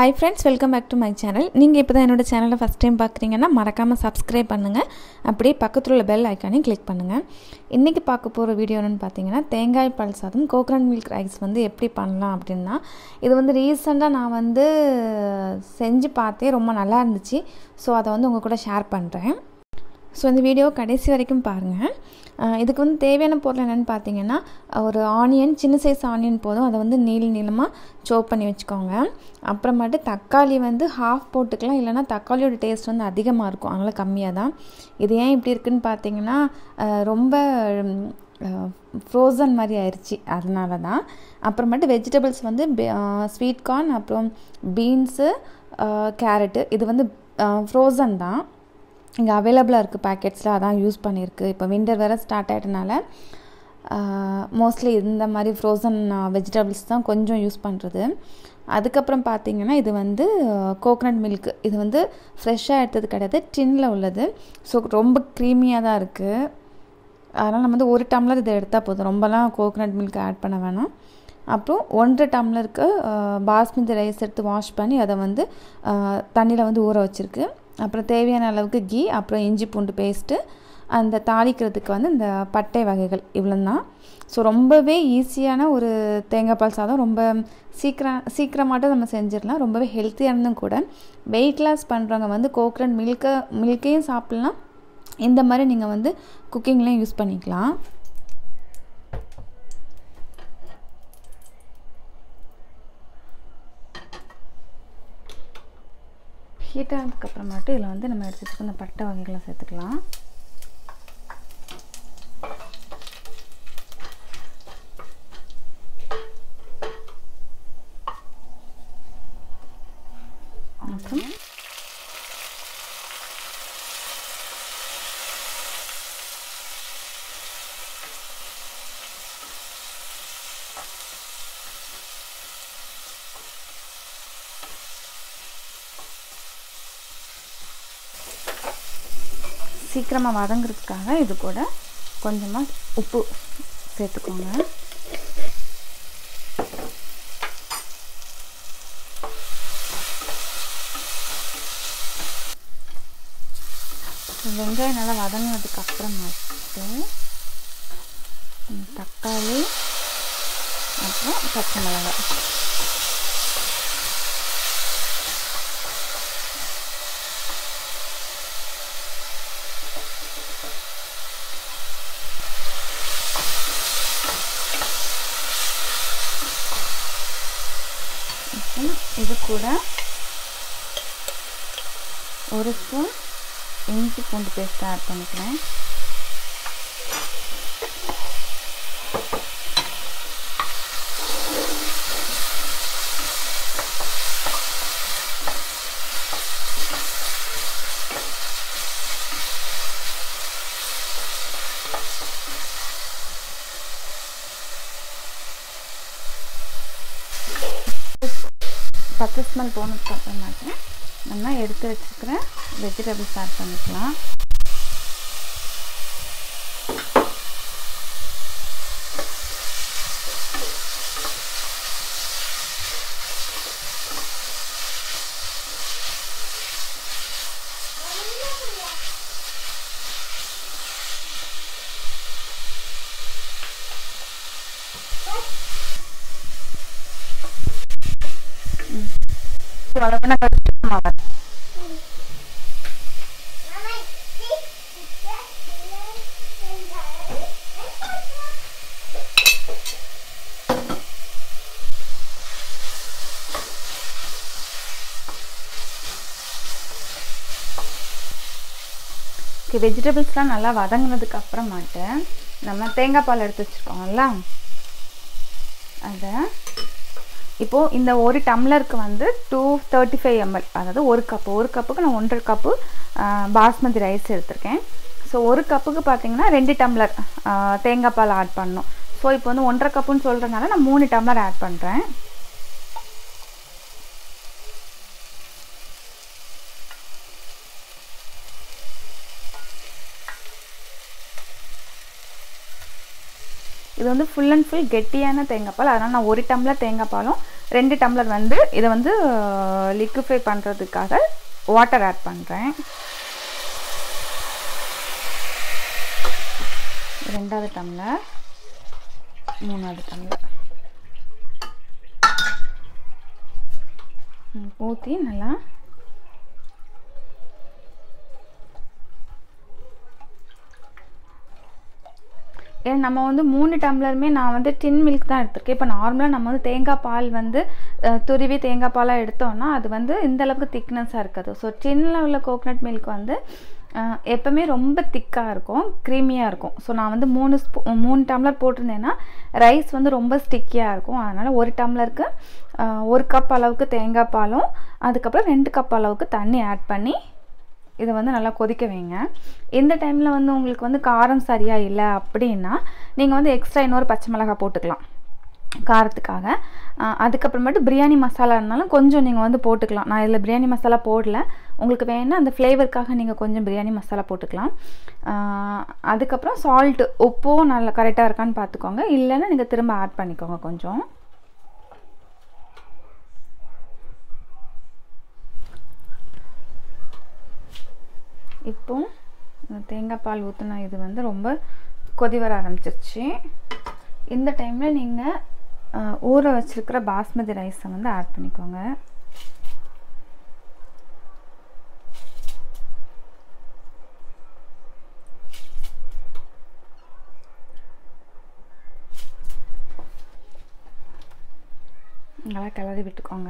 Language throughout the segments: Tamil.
hi friends welcome back to my channel நீங்கள் இப்போ தான் என்னோட சேனலை ஃபஸ்ட் டைம் பார்க்குறீங்கன்னா மறக்காமல் சப்ஸ்கிரைப் பண்ணுங்கள் அப்படியே பக்கத்தில் உள்ள பெல் ஐக்கானையும் கிளிக் பண்ணுங்கள் இன்றைக்கி பார்க்க போகிற வீடியோ என்னென்னு பார்த்தீங்கன்னா தேங்காய் பால் சாதம் கோகனட் மில்க் ரைஸ் வந்து எப்படி பண்ணலாம் அப்படின்னா இது வந்து ரீசெண்டாக நான் வந்து செஞ்சு பார்த்தேன் ரொம்ப நல்லா இருந்துச்சு ஸோ அதை வந்து உங்கள் கூட ஷேர் பண்ணுறேன் ஸோ இந்த வீடியோ கடைசி வரைக்கும் பாருங்கள் இதுக்கு வந்து தேவையான பொருள் என்னென்னு பார்த்தீங்கன்னா ஒரு ஆனியன் சின்ன சைஸ் ஆனியன் போதும் அதை வந்து நீள நீளமாக சோப் பண்ணி வச்சுக்கோங்க அப்புறமாட்டு தக்காளி வந்து ஹாஃப் போட்டுக்கலாம் இல்லைனா தக்காளியோட டேஸ்ட் வந்து அதிகமாக இருக்கும் அதனால் கம்மியாக தான் இது ஏன் இப்படி இருக்குன்னு பார்த்தீங்கன்னா ரொம்ப ஃப்ரோசன் மாதிரி ஆயிடுச்சு அதனால தான் அப்புறமேட்டு வெஜிடபிள்ஸ் வந்து ஸ்வீட் கார்ன் அப்புறம் பீன்ஸு கேரட்டு இது வந்து ஃப்ரோசன் தான் இங்கே அவைலபிளாக இருக்குது பேக்கெட்ஸில் அதான் யூஸ் பண்ணியிருக்கு இப்போ விண்டர் வேறு ஸ்டார்ட் ஆகிட்டனால மோஸ்ட்லி இந்த மாதிரி ஃப்ரோசன் வெஜிடபிள்ஸ் தான் கொஞ்சம் யூஸ் பண்ணுறது அதுக்கப்புறம் பார்த்திங்கன்னா இது வந்து கோகனட் மில்க் இது வந்து ஃப்ரெஷ்ஷாக எடுத்தது கிடையாது டின்னில் உள்ளது ஸோ ரொம்ப க்ரீமியாக தான் இருக்குது அதனால் நம்ம வந்து ஒரு டம்ளர் இதை எடுத்தால் போதும் ரொம்பலாம் கோகனட் மில்க் ஆட் பண்ண வேணாம் அப்புறம் ஒன்றரை டம்ளருக்கு பாஸ்மதி ரைஸ் எடுத்து வாஷ் பண்ணி அதை வந்து தண்ணியில் வந்து ஊற வச்சுருக்கு அப்புறம் தேவையான அளவுக்கு கீ அப்புறம் இஞ்சி பூண்டு பேஸ்ட்டு அந்த தாளிக்கிறதுக்கு வந்து இந்த பட்டை வகைகள் இவ்வளோ தான் ஸோ ரொம்பவே ஈஸியான ஒரு தேங்காய் பால் சாதம் ரொம்ப சீக்கிரம் சீக்கிரமாட்டும் நம்ம செஞ்சிடலாம் ரொம்பவே ஹெல்த்தியானதும் கூட வெயிட் லாஸ் பண்ணுறவங்க வந்து கோகனட் மில்க்கை மில்க்கையும் சாப்பிட்லாம் இந்த மாதிரி நீங்கள் வந்து குக்கிங்லேயும் யூஸ் பண்ணிக்கலாம் ஹீட் ஆனதுக்கப்புறமாட்டு இதில் வந்து நம்ம எடுத்து வச்சுக்க இந்த பட்டை வகைகளை சேர்த்துக்கலாம் அப்புறம் சீக்கிரமாக வதங்குறதுக்காக இது கூட கொஞ்சமாக உப்பு சேர்த்துக்கோங்க வெங்காயம் நல்லா வதங்கினதுக்கு அப்புறமாட்டு தக்காளி அப்புறம் பச்சை மிளகாய் இது கூட ஒரு ஸ்பூன் இஞ்சி பூண்டு பேஸ்ட் ஆட் பண்ணிக்கிறேன் பச்சை ஸ்மெல் போனதுக்கு அப்புறமாட்டு நம்ம எடுத்து வச்சுக்கிற வெஜிடபிள்ஸ் ஆட் பண்ணிக்கலாம் வளர்ப்புனா கஷ்டமாக ஓகே வெஜிடபிள்ஸ்லாம் நல்லா வதங்கினதுக்கு அப்புறமாட்டு நம்ம தேங்காய் பால் எடுத்து வச்சுருக்கோம்ல அதை இப்போது இந்த ஒரு டம்ளருக்கு வந்து டூ தேர்ட்டி ஃபைவ் எம்எல் அதாவது ஒரு கப்பு ஒரு கப்புக்கு நான் ஒன்றரை கப்பு பாஸ்மதி ரைஸ் எடுத்திருக்கேன் ஸோ ஒரு கப்புக்கு பார்த்தீங்கன்னா ரெண்டு டம்ளர் தேங்காய் பால் ஆட் பண்ணணும் ஸோ இப்போ வந்து ஒன்றரை கப்புன்னு சொல்கிறதுனால நான் மூணு டம்ளர் ஆட் பண்ணுறேன் இது வந்து ஃபுல் அண்ட் ஃபுல் கெட்டியான தேங்காய் பால் அதனால் நான் ஒரு டம்ளர் தேங்காய் பாலும் ரெண்டு டம்ளர் வந்து இதை வந்து லிக்விஃபை பண்ணுறதுக்காக வாட்டர் ஆட் பண்ணுறேன் ரெண்டாவது டம்ளர் மூணாவது டம்ளர் ஊற்றி நல்லா ஏன்னா நம்ம வந்து மூணு டம்ளருமே நான் வந்து டின் மில்க் தான் எடுத்திருக்கேன் இப்போ நார்மலாக நம்ம வந்து தேங்காய் பால் வந்து அஹ், துருவி தேங்காய் பாலாக எடுத்தோம்னா அது வந்து இந்த அளவுக்கு திக்னஸாக இருக்காது ஸோ டின்னில் உள்ள கோகனட் மில்க் வந்து அஹ், எப்பவுமே ரொம்ப திக்காக இருக்கும் க்ரீமியாக இருக்கும் ஸோ நான் வந்து மூணு ஸ்பூ மூணு டம்ளர் போட்டிருந்தேன்னா ரைஸ் வந்து ரொம்ப ஸ்டிக்கியாக இருக்கும் அதனால் ஒரு டம்ளருக்கு அஹ், ஒரு கப் அளவுக்கு தேங்காய் பாலும் அதுக்கப்புறம் ரெண்டு கப் அளவுக்கு தண்ணி ஆட் பண்ணி இதை வந்து நல்லா கொதிக்க வைங்க இந்த டைமில் வந்து உங்களுக்கு வந்து காரம் சரியாக இல்லை அப்படின்னா நீங்கள் வந்து எக்ஸ்ட்ரா இன்னொரு பச்சை மிளகாய் போட்டுக்கலாம் காரத்துக்காக அஹ் அதுக்கப்புறமேட்டு பிரியாணி மசாலா இருந்தாலும் கொஞ்சம் நீங்கள் வந்து போட்டுக்கலாம் நான் இதில் பிரியாணி மசாலா போடல உங்களுக்கு வேணால் அந்த ஃப்ளேவருக்காக நீங்கள் கொஞ்சம் பிரியாணி மசாலா போட்டுக்கலாம் அஹ் அதுக்கப்புறம் சால்ட்டு உப்பும் நல்லா கரெக்டாக இருக்கான்னு பார்த்துக்கோங்க இல்லைன்னா நீங்கள் திரும்ப ஆட் பண்ணிக்கோங்க கொஞ்சம் இப்போ இந்த தேங்காய் பால் ஊற்றின இது வந்து ரொம்ப கொதி வர ஆரம்பிச்சிருச்சு இந்த டைமில் நீங்கள் ஊற வச்சிருக்கிற பாஸ்மதி ரைஸை வந்து ஆட் பண்ணிக்கோங்க நல்லா கிளறி விட்டுக்கோங்க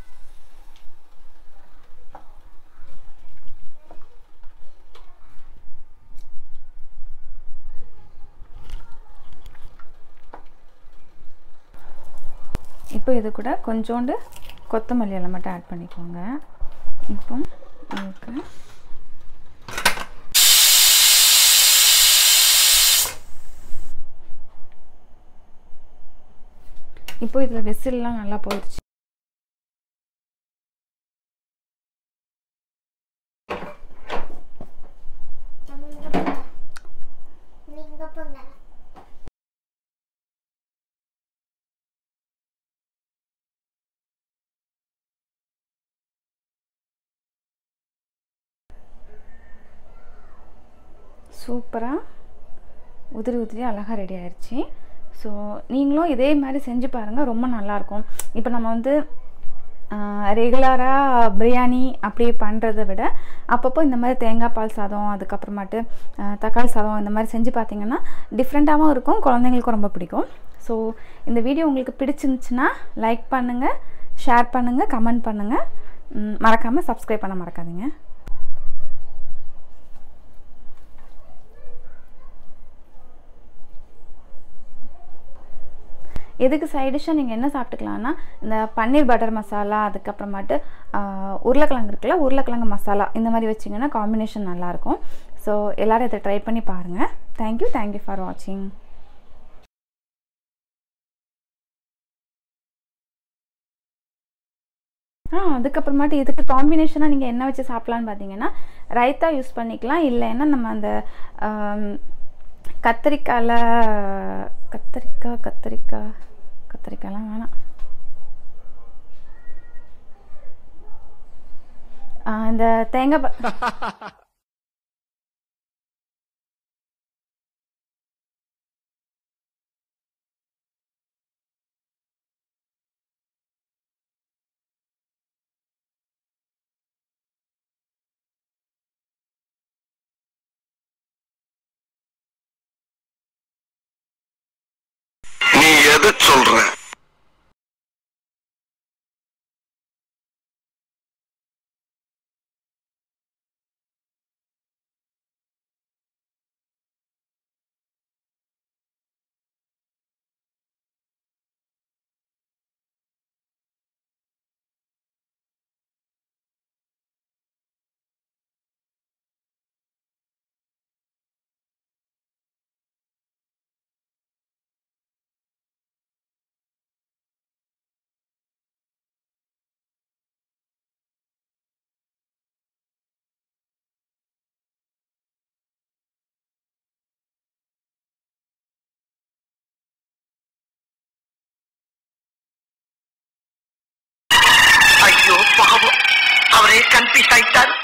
இப்போ இது கூட கொஞ்சோண்டு கொத்தமல்லி எல்லாம் மட்டும் ஆட் பண்ணிக்கோங்க இப்போ இதுக்கு இப்போ இதில் விசில்லாம் நல்லா போயிடுச்சு நீங்க போங்க சூப்பராக உதிரி உதிரி அழகாக ரெடி ஆயிடுச்சு ஸோ நீங்களும் இதே மாதிரி செஞ்சு பாருங்கள் ரொம்ப நல்லாயிருக்கும் இப்போ நம்ம வந்து ரெகுலராக பிரியாணி அப்படி பண்ணுறதை விட அப்பப்போ இந்த மாதிரி தேங்காய் பால் சாதம் அதுக்கப்புறமாட்டு ஆஹ், தக்காளி சாதம் இந்த மாதிரி செஞ்சு பார்த்தீங்கன்னா டிஃப்ரெண்ட்டாகவும் இருக்கும் குழந்தைங்களுக்கும் ரொம்ப பிடிக்கும் ஸோ இந்த வீடியோ உங்களுக்கு பிடிச்சிருந்துச்சுன்னா லைக் பண்ணுங்கள் ஷேர் பண்ணுங்கள் கமெண்ட் பண்ணுங்கள் மறக்காமல் சப்ஸ்கிரைப் பண்ண மறக்காதீங்க இதுக்கு சைடிஷாக நீங்கள் என்ன சாப்பிட்டுக்கலாம்னா இந்த பன்னீர் பட்டர் மசாலா அதுக்கப்புறமாட்டு ஆஹ், உருளைக்கிழங்கு இருக்குல்ல உருளைக்கிழங்கு மசாலா இந்த மாதிரி வச்சிங்கன்னா காம்பினேஷன் நல்லாயிருக்கும் ஸோ எல்லோரும் இதை ட்ரை பண்ணி பாருங்கள் தேங்க்யூ தேங்க்யூ ஃபார் வாட்சிங் ஆ அதுக்கப்புறமாட்டு இதுக்கு காம்பினேஷனாக நீங்கள் என்ன வச்சு சாப்பிட்லான்னு பார்த்தீங்கன்னா ரைத்தா யூஸ் பண்ணிக்கலாம் இல்லைன்னா நம்ம அந்த ஆம், கத்திரிக்காயில் கத்திரிக்காய் கத்திரிக்காய் கத்திரிக்காய்லாம் வேணாம் ஆ, இந்த தேங்காய் ப- நீ எது சொல்ற பாவம் அவரே கன்ஃபியூஸ் ஆயிட்டார்